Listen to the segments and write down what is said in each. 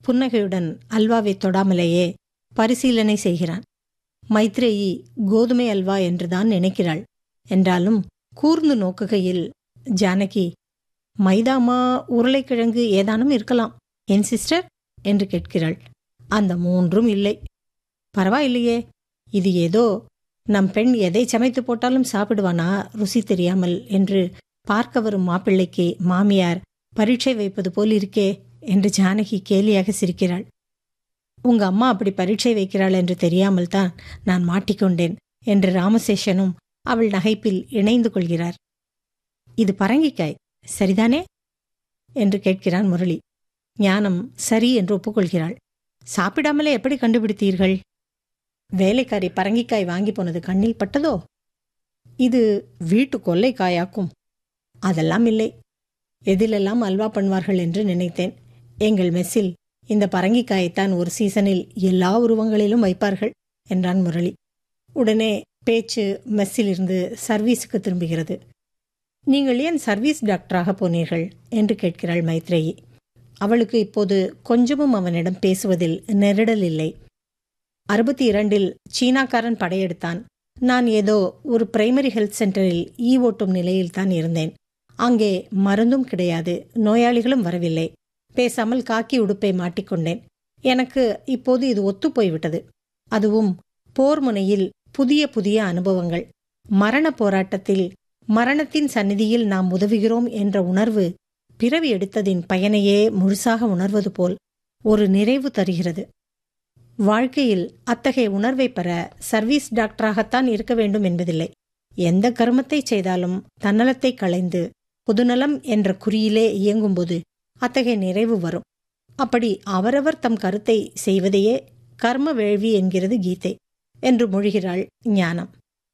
புன்னகையுடன் அல்வாவை தொடாமலேயே பரிசீலனை செய்கிறான் மைத்ரேயி கோதுமை அல்வா என்றுதான் நினைக்கிறாள் என்றாலும் கூர்ந்து நோக்குகையில் ஜானகி மைதாமா உருளைக்கிழங்கு ஏதானும் இருக்கலாம் என் சிஸ்டர் என்று கேட்கிறாள் அந்த மூன்றும் இல்லை பரவாயில்லையே இது ஏதோ நம் பெண் எதை சமைத்து போட்டாலும் சாப்பிடுவானா ருசி தெரியாமல் என்று பார்க்க வரும் மாப்பிள்ளைக்கு மாமியார் பரீட்சை வைப்பது போல் இருக்கே என்று ஜானகி கேலியாக சிரிக்கிறாள் உங்க அம்மா அப்படி பரீட்சை வைக்கிறாள் என்று தெரியாமல் தான் நான் மாட்டிக்கொண்டேன் என்று ராமசேஷனும் அவள் நகைப்பில் இணைந்து கொள்கிறார் இது பரங்கிக்காய் சரிதானே என்று கேட்கிறான் முரளி ஞானம் சரி என்று ஒப்புக்கொள்கிறாள் சாப்பிடாமலே எப்படி கண்டுபிடித்தீர்கள் வேலைக்காரி பரங்கிக்காய் வாங்கி போனது கண்ணில் பட்டதோ இது வீட்டு கொல்லைக்காயாக்கும் அதெல்லாம் இல்லை எதிலெல்லாம் அல்வா பண்ணுவார்கள் என்று நினைத்தேன் எங்கள் மெஸ்ஸில் இந்த பரங்கிக்காயைத்தான் ஒரு சீசனில் எல்லா உருவங்களிலும் வைப்பார்கள் என்றான் முரளி உடனே பேச்சு மெஸ்ஸிலிருந்து சர்வீஸுக்கு திரும்புகிறது நீங்கள் ஏன் சர்வீஸ் டாக்டராக போனீர்கள் என்று கேட்கிறாள் மைத்ரேயி அவளுக்கு இப்போது கொஞ்சமும் அவனிடம் பேசுவதில் நெருடல் இல்லை அறுபத்தி இரண்டில் சீனாக்காரன் படையெடுத்தான் நான் ஏதோ ஒரு பிரைமரி ஹெல்த் சென்டரில் ஈ ஓட்டும் நிலையில் தான் இருந்தேன் அங்கே மருந்தும் கிடையாது நோயாளிகளும் வரவில்லை பேசாமல் காக்கி உடுப்பை மாட்டிக்கொண்டேன் எனக்கு இப்போது இது ஒத்து போய்விட்டது அதுவும் போர் முனையில் புதிய புதிய அனுபவங்கள் மரண போராட்டத்தில் மரணத்தின் சந்நிதியில் நாம் உதவுகிறோம் என்ற உணர்வு பிறவி எடுத்ததின் பயனையே முழுசாக உணர்வது போல் ஒரு நிறைவு தருகிறது வாழ்க்கையில் அத்தகைய உணர்வை பெற சர்வீஸ் டாக்டராகத்தான் இருக்க வேண்டும் என்பதில்லை எந்த கர்மத்தை செய்தாலும் தன்னலத்தை களைந்து பொதுநலம் என்ற குறியிலே இயங்கும்போது அத்தகைய நிறைவு வரும் அப்படி அவரவர் தம் கருத்தை செய்வதையே கர்ம வேள்வி என்கிறது கீதை என்று மொழிகிறாள் ஞானம்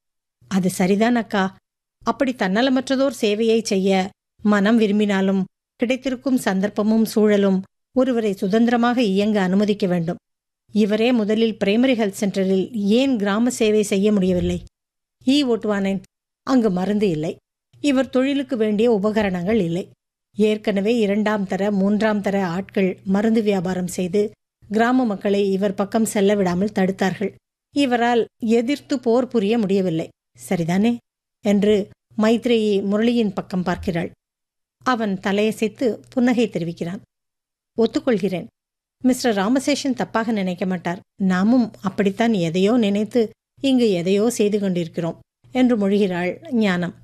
அது சரிதான் அக்கா அப்படி தன்னலமற்றதோர் சேவையை செய்ய மனம் விரும்பினாலும் கிடைத்திருக்கும் சந்தர்ப்பமும் சூழலும் ஒருவரை சுதந்திரமாக இயங்க அனுமதிக்க வேண்டும் இவரே முதலில் பிரைமரி ஹெல்த் சென்டரில் ஏன் கிராம சேவை செய்ய முடியவில்லை ஈ ஓட்டுவானேன் அங்கு மருந்து இல்லை இவர் தொழிலுக்கு வேண்டிய உபகரணங்கள் இல்லை ஏற்கனவே இரண்டாம் தர மூன்றாம் தர ஆட்கள் மருந்து வியாபாரம் செய்து கிராம மக்களை இவர் பக்கம் செல்ல விடாமல் தடுத்தார்கள் இவரால் எதிர்த்து போர் புரிய முடியவில்லை சரிதானே என்று மைத்ரேயி முரளியின் பக்கம் பார்க்கிறாள் அவன் தலையசைத்து புன்னகை தெரிவிக்கிறான் ஒத்துக்கொள்கிறேன் மிஸ்டர் ராமசேஷன் தப்பாக நினைக்க மாட்டார் நாமும் அப்படித்தான் எதையோ நினைத்து இங்கு எதையோ செய்து கொண்டிருக்கிறோம் என்று மொழிகிறாள் ஞானம்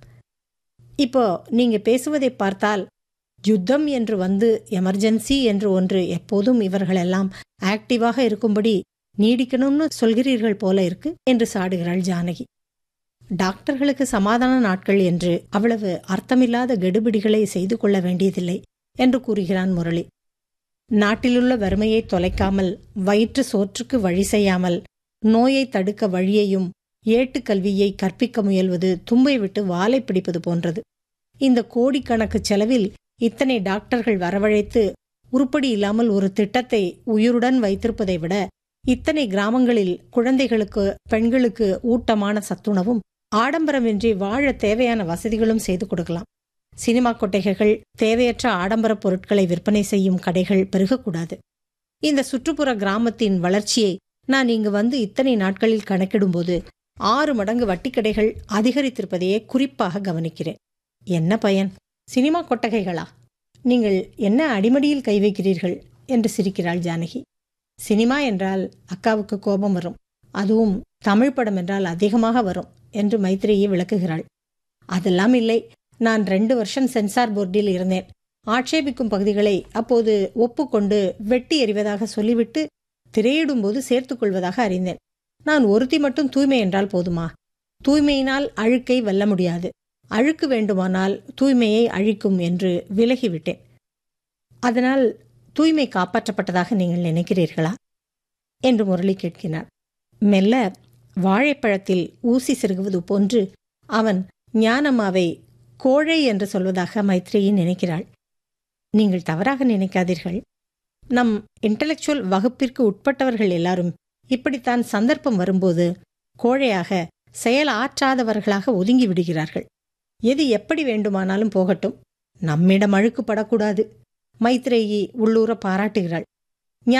இப்போ நீங்க பேசுவதை பார்த்தால் யுத்தம் என்று வந்து எமர்ஜென்சி என்று ஒன்று எப்போதும் இவர்களெல்லாம் ஆக்டிவாக இருக்கும்படி நீடிக்கணும்னு சொல்கிறீர்கள் போல இருக்கு என்று சாடுகிறாள் ஜானகி டாக்டர்களுக்கு சமாதான நாட்கள் என்று அவ்வளவு அர்த்தமில்லாத கெடுபிடிகளை செய்து கொள்ள வேண்டியதில்லை என்று கூறுகிறான் முரளி நாட்டிலுள்ள வறுமையை தொலைக்காமல் வயிற்று சோற்றுக்கு வழி செய்யாமல் நோயை தடுக்க வழியையும் ஏட்டுக்கல்வியை கற்பிக்க முயல்வது தும்பை விட்டு வாலை பிடிப்பது போன்றது இந்த கோடிக்கணக்கு செலவில் இத்தனை டாக்டர்கள் வரவழைத்து உருப்படி இல்லாமல் ஒரு திட்டத்தை உயிருடன் வைத்திருப்பதை விட இத்தனை கிராமங்களில் குழந்தைகளுக்கு பெண்களுக்கு ஊட்டமான சத்துணவும் ஆடம்பரமின்றி வாழ தேவையான வசதிகளும் செய்து கொடுக்கலாம் சினிமா கொட்டைகள் தேவையற்ற ஆடம்பர பொருட்களை விற்பனை செய்யும் கடைகள் பெருகக்கூடாது இந்த சுற்றுப்புற கிராமத்தின் வளர்ச்சியை நான் இங்கு வந்து இத்தனை நாட்களில் கணக்கிடும்போது ஆறு மடங்கு வட்டிக்கடைகள் அதிகரித்திருப்பதையே குறிப்பாக கவனிக்கிறேன் என்ன பயன் சினிமா கொட்டகைகளா நீங்கள் என்ன அடிமடியில் கை வைக்கிறீர்கள் என்று சிரிக்கிறாள் ஜானகி சினிமா என்றால் அக்காவுக்கு கோபம் வரும் அதுவும் தமிழ் படம் என்றால் அதிகமாக வரும் என்று மைத்ரேயி விளக்குகிறாள் அதெல்லாம் இல்லை நான் ரெண்டு வருஷம் சென்சார் போர்டில் இருந்தேன் ஆட்சேபிக்கும் பகுதிகளை அப்போது ஒப்புக்கொண்டு வெட்டி எறிவதாக சொல்லிவிட்டு திரையிடும்போது சேர்த்துக் கொள்வதாக அறிந்தேன் நான் ஒருத்தி மட்டும் தூய்மை என்றால் போதுமா தூய்மையினால் அழுக்கை வெல்ல முடியாது அழுக்கு வேண்டுமானால் தூய்மையை அழிக்கும் என்று விலகிவிட்டேன் அதனால் தூய்மை காப்பாற்றப்பட்டதாக நீங்கள் நினைக்கிறீர்களா என்று முரளி கேட்கிறார் மெல்ல வாழைப்பழத்தில் ஊசி செருகுவது போன்று அவன் ஞானம்மாவை கோழை என்று சொல்வதாக மைத்ரேயி நினைக்கிறாள் நீங்கள் தவறாக நினைக்காதீர்கள் நம் இன்டலெக்சுவல் வகுப்பிற்கு உட்பட்டவர்கள் எல்லாரும் இப்படித்தான் சந்தர்ப்பம் வரும்போது கோழையாக செயல் ஆற்றாதவர்களாக ஒதுங்கி விடுகிறார்கள் எது எப்படி வேண்டுமானாலும் போகட்டும் நம்மிடம் அழுக்கு படக்கூடாது மைத்ரேயி உள்ளூர பாராட்டுகிறாள்